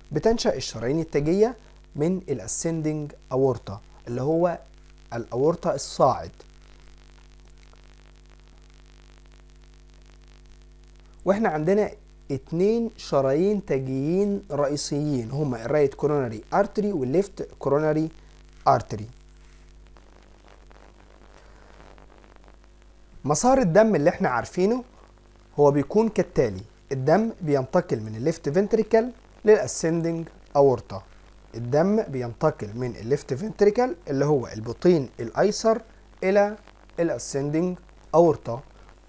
بتنشأ الشرايين التاجية من الاسندنج اورتا اللي هو الاورتا الصاعد واحنا عندنا اتنين شرايين تاجيين رئيسيين هما الرايت كوروناري ارتري والليفت كوروناري ارتري مسار الدم اللي احنا عارفينه هو بيكون كالتالي الدم بينتقل من الليفت فنتريكل للاسندنج اورتا الدم بينتقل من الليفت فنتريكل اللي هو البطين الايسر الى الاسندنج اورتا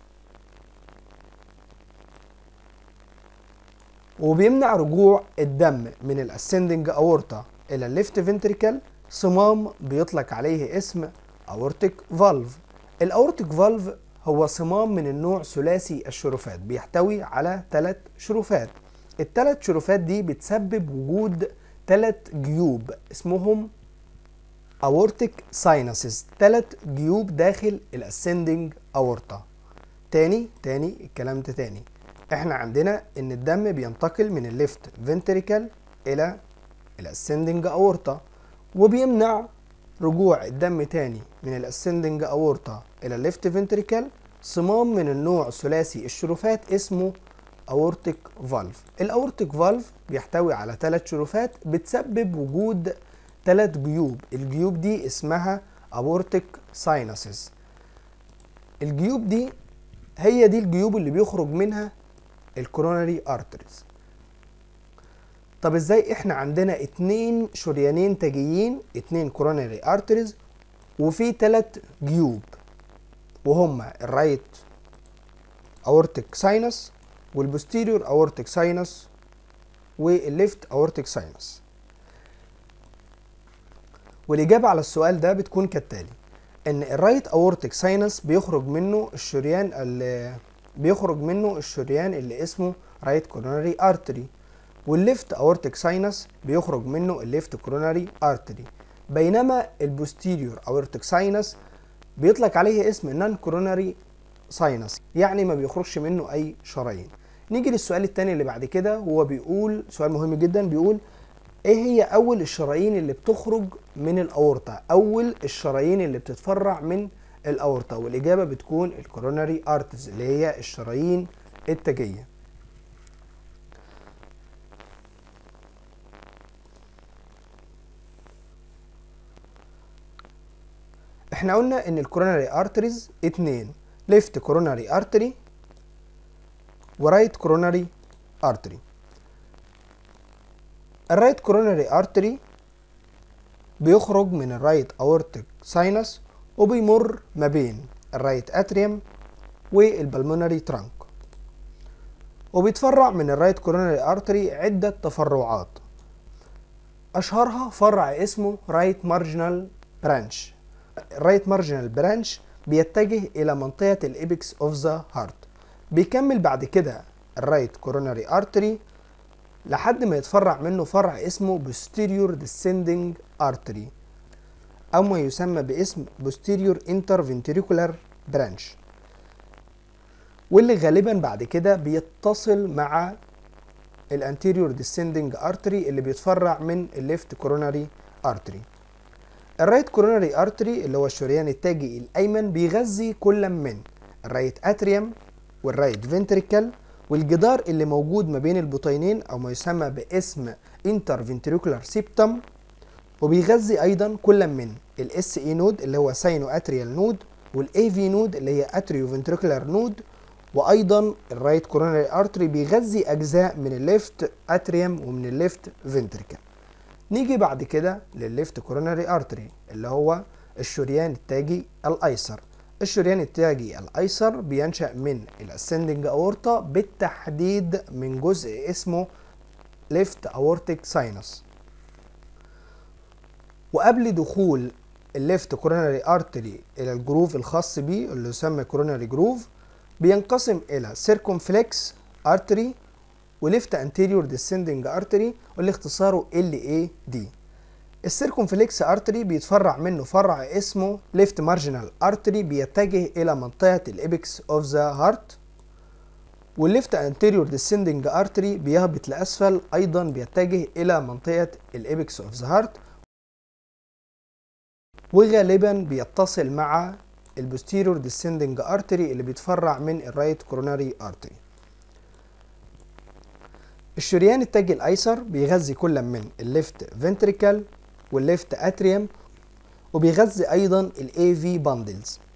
وبيمنع رجوع الدم من الاسندنج اورتا الى الليفت فنتريكل صمام بيطلق عليه اسم اورتيك فالف الاورتيك فالف هو صمام من النوع ثلاثي الشرفات بيحتوي على ثلاث شرفات الثلاث شرفات دي بتسبب وجود ثلاث جيوب اسمهم اورتيك ساينسز ثلاث جيوب داخل الاسندنج اورتا تاني تاني الكلام ده تاني احنا عندنا ان الدم بينتقل من الليفت فنتريكل الى الاسندنج اورتا وبيمنع رجوع الدم تاني من الاسندنج اورتا الى الليفت فنتريكل صمام من النوع ثلاثي الشرفات اسمه اورتيك فالف الاورتيك فالف بيحتوي على ثلاث شرفات بتسبب وجود ثلاث جيوب الجيوب دي اسمها اورتيك ساينسز الجيوب دي هي دي الجيوب اللي بيخرج منها الكوروناري ارتريز طب ازاي احنا عندنا اتنين شريانين تاجيين اتنين كوروناري ارتريز وفي تلات جيوب وهما الرايت اورتيك ساينس والبوستيريور اورتيك ساينس والليفت اورتيك ساينس والاجابه على السؤال ده بتكون كالتالي ان الرايت اورتيك ساينس بيخرج منه الشريان اللي بيخرج منه الشريان اللي اسمه رايت كوروناري ارتري والليفت اورتيك ساينس بيخرج منه الليفت كوروناري ارتري بينما البوستيريور اورتيك ساينس بيطلق عليه اسم نان كوروناري ساينس يعني ما بيخرجش منه اي شرايين نيجي للسؤال التاني اللي بعد كده هو بيقول سؤال مهم جدا بيقول ايه هي اول الشرايين اللي بتخرج من الاورطه اول الشرايين اللي بتتفرع من الاورطه والاجابه بتكون الكوروناري ارتز اللي هي الشرايين التاجيه احنا قلنا ان الكوروناري ارتريز اتنين ليفت كوروناري ارتري ورايت كوروناري ارتري الرايت كوروناري ارتري بيخرج من الرايت اورتيك ساينس وبيمر ما بين الرايت اتريوم والبلمونري ترانك وبيتفرع من الرايت كوروناري ارتري عدة تفرعات اشهرها فرع اسمه رايت مارجنال برانش الرايت مارجنال برانش بيتجه الى منطقة الابيكس اوف ذا هارت بيكمل بعد كده الرايت كوروناري ارتري لحد ما يتفرع منه فرع اسمه posterior descending artery أو ما يسمى باسم posterior interventricular branch واللي غالبا بعد كده بيتصل مع الانتيريور descending artery اللي بيتفرع من الليفت كوروناري artery الرايت كوروناري ارتري اللي هو الشريان التاجي الايمن بيغذي كل من الرايت اتريوم والرايت فنتريكل والجدار اللي موجود ما بين البطينين او ما يسمى باسم انترفنتريكولار سيبتم وبيغذي ايضا كل من الاس اي نود اللي هو ساينو اتريال نود والاي في نود اللي هي اتريو فنتريكولار نود وايضا الرايت كوروناري ارتري بيغذي اجزاء من الليفت اتريوم ومن الليفت فنتريكل نيجي بعد كده للليفت كوروناري ارتري اللي هو الشريان التاجي الايسر الشريان التاجي الايسر بينشا من الاسندنج اورتا بالتحديد من جزء اسمه ليفت اورتيك ساينس وقبل دخول الليفت كوروناري ارتري الى الجروف الخاص بيه اللي يسمى كوروناري جروف بينقسم الى سيركمفلكس ارتري وليفت انتيريور ديسندنج ارتري واللي اختصاره ال اي دي السيركمفلكس ارتري بيتفرع منه فرع اسمه ليفت مارجنال ارتري بيتجه الى منطقه الابيكس اوف ذا هارت والليفت انتيريور ديسندنج ارتري بيهبط لاسفل ايضا بيتجه الى منطقه الابيكس اوف ذا هارت وغالبا بيتصل مع البوستيريور ديسندنج ارتري اللي بيتفرع من الرايت كوروناري ارتري الشريان التاجي الايسر بيغذي كل من الليفت فنتريكال والليفت اتريوم وبيغذي ايضا الاي في باندلز